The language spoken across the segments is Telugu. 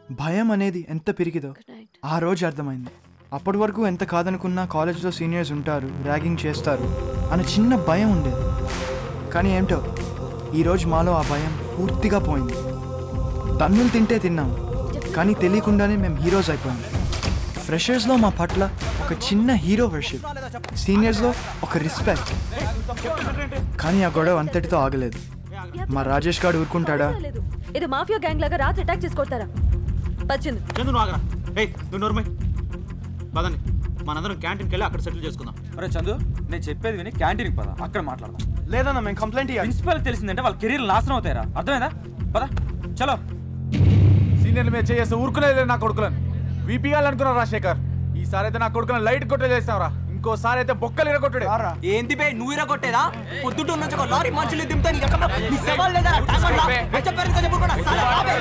భయం అనేది ఎంత పెరిగిదో ఆ రోజు అర్థమైంది అప్పటి వరకు ఎంత కాదనుకున్నా కాలేజ్లో సీనియర్స్ ఉంటారు ర్యాగింగ్ చేస్తారు అనే చిన్న భయం ఉండేది కానీ ఏంటో ఈరోజు మాలో ఆ భయం పూర్తిగా పోయింది తన్నులు తింటే తిన్నాం కానీ తెలియకుండానే మేము హీరోస్ అయిపోయాం ఫ్రెషర్స్లో మా పట్ల ఒక చిన్న హీరో వర్షిప్ సీనియర్స్లో ఒక రెస్పెక్ట్ కానీ ఆ గొడవ అంతటితో ఆగలేదు మా రాజేష్ గారు ఊరుకుంటాడా లేదు ఇది మాఫియా గ్యాంగ్ లాగా రాత్రి అటాక్ చేసి కొడతారా పచ్చింది చందు నువ్వు ఆగరా ఏయ్ నువ్వు నోర్మై పదండి మనందరం క్యాంటీన్కి వెళ్ళి అక్కడ సెటిల్ చేసుకుందాం అరే చందు నేను చెప్పేది విని క్యాంటీన్కి పద అక్కడ మాట్లాడదాం లేదన్నా మేము కంప్లైంట్ ఇవ్వాలి ప్రిన్సిపల్ తెలిసిందంటే వాళ్ళ కెరీర్ నాశనం అవుతాయరా అర్థమైందా పద చలో సీనియర్లు మీద చేస్తే ఊరుకునేది నా కొడుకులను వీపీ అనుకున్నా రాజశేఖర్ ఈసారి అయితే నా కొడుకులను లైట్ కొట్టేస్తావురా ఇంకోసారి అయితే బొక్కలు ఇరగొట్టుడే ఏంది బే నువ్వు ఇరా కొట్టేదా పొద్దుట నుంచి ఒక లారీ మనుషులు దింపుతా నీకు ఎక్కడ నీ సవాల్ లేదా టాంగర్ లా? వచ్చే పేరుతో చెప్పు కూడా. సరే,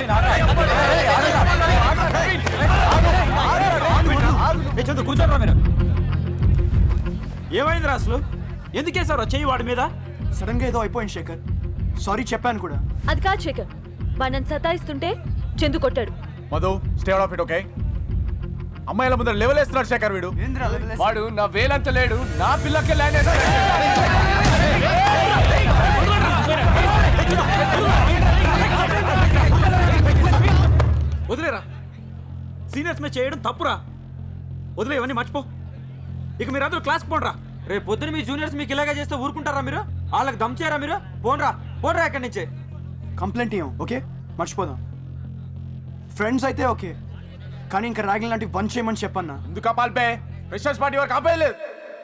రాబే. ఏ చందు కూర్చోరా మీరు ఏమైంది అసలు ఎందుకేసారో చెయ్యి వాడి మీద సడన్ గా ఏదో అయిపోయింది శేఖర్ సారీ చెప్పాను కూడా అది కాదు శేఖర్ వాడిని సతాయిస్తుంటే చందు కొట్టాడు Madhu stay out of it okay అమ్మాయిల ముందర లెవెల్ వేస్తున్నాడు శేఖర్ వీడు వాడు నా వేలంత లేడు నా పిల్లకే ల్యాండ్ వదిలేరా సీనియర్స్ మీద చేయడం తప్పురా వదిలే ఇవన్నీ మర్చిపో ఇక మీరందరూ క్లాస్కి పోండ్రా రేపు పొద్దున మీ జూనియర్స్ మీకు ఇలాగే చేస్తే ఊరుకుంటారా మీరు వాళ్ళకి దమ్ చేయరా మీరు పోన్రా పోన్రా ఇక్కడి నుంచి కంప్లైంట్ ఇవ్వం ఓకే మర్చిపోదాం ఫ్రెండ్స్ అయితే ఓకే కానీ ఇంకా ర్యాగింగ్ లాంటివి బంద్ చేయమని చెప్పన్నా ఎందుకు ఆపాలిపే ఫ్రెషర్స్ పార్టీ వరకు ఆపేయలేదు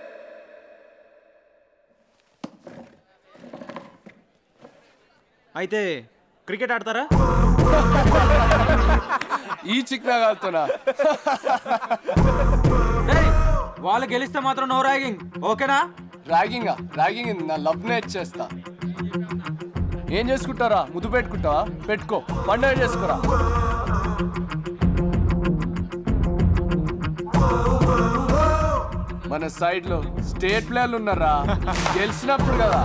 అయితే క్రికెట్ ఆడతారా ఈ చిక్నా కాలుతున్నా ఏయ్, వాళ్ళు గెలిస్తే మాత్రం నో ర్యాగింగ్ ఓకేనా ర్యాగింగ్ ర్యాగింగ్ నా లవ్ నేట్ చేస్తా ఏం చేసుకుంటారా ముద్దు పెట్టుకుంటావా పెట్టుకో పండుగ చేసుకోరా మన సైడ్ లో స్టేట్ ప్లేయర్లు ఉన్నారా గెలిచినప్పుడు కదా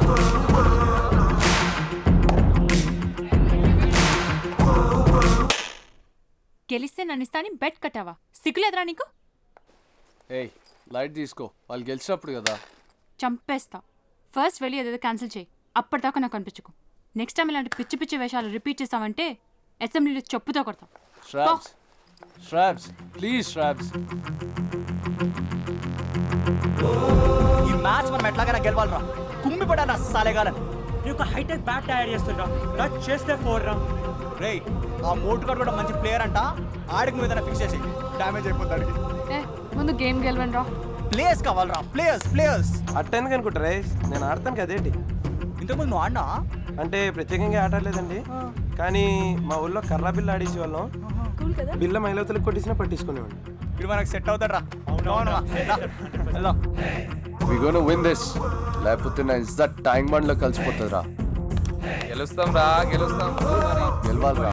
గెలిస్తే నన్ను ఇస్తాని బెట్ కట్టావా సిగ్గులేదురా నీకు ఏయ్ లైట్ తీసుకో వాళ్ళు గెలిచినప్పుడు కదా చంపేస్తా ఫస్ట్ వెళ్ళి ఏదేదో క్యాన్సిల్ చేయి అప్పటిదాకా నాకు కనిపించుకో నెక్స్ట్ టైం ఇలాంటి పిచ్చి పిచ్చి వేషాలు రిపీట్ చేసావంటే అసెంబ్లీలో చెప్పుతో కొడతాం శ్రాబ్స్ శ్రాబ్స్ ప్లీజ్ శ్రాబ్స్ ఈ మ్యాచ్ మనం ఎట్లాగైనా గెలవాలరా కుమ్మి పడాలా సాలేగాలని నీకు హైటెక్ బ్యాట్ తయారు చేస్తుండ్రా టచ్ చేస్తే ఫోర్ రా రేయ్ ఆ మోటుగాడు కూడా మంచి ప్లేయర్ అంట ఆడికి నువ్వు ఏదైనా ఫిక్స్ చేసి డ్యామేజ్ అయిపోతాడు ఏ ముందు గేమ్ గెలవండి రా ప్లేయర్స్ కావాలరా ప్లేయర్స్ ప్లేయర్స్ అట్టెందుకు అనుకుంటారా నేను ఆడతాను కదేంటి ఇంతకుముందు నువ్వు ఆడినా అంటే ప్రత్యేకంగా ఆడలేదండి కానీ మా ఊళ్ళో కర్రా బిల్ల ఆడేసి వాళ్ళం కూల్ కదా బిల్ల మైలవతలకు కొట్టేసినా పట్టించుకునేవాడిని ఇది మనకు సెట్ అవుతాడు రా వెళ్దాం వి గోన విన్ దిస్ లేకపోతే నా ఇజ్జత్ ట్యాంక్ బండ్ లో కలిసిపోతుందిరా గెలుస్తాం రా గెలుస్తాం గెలవాలిరా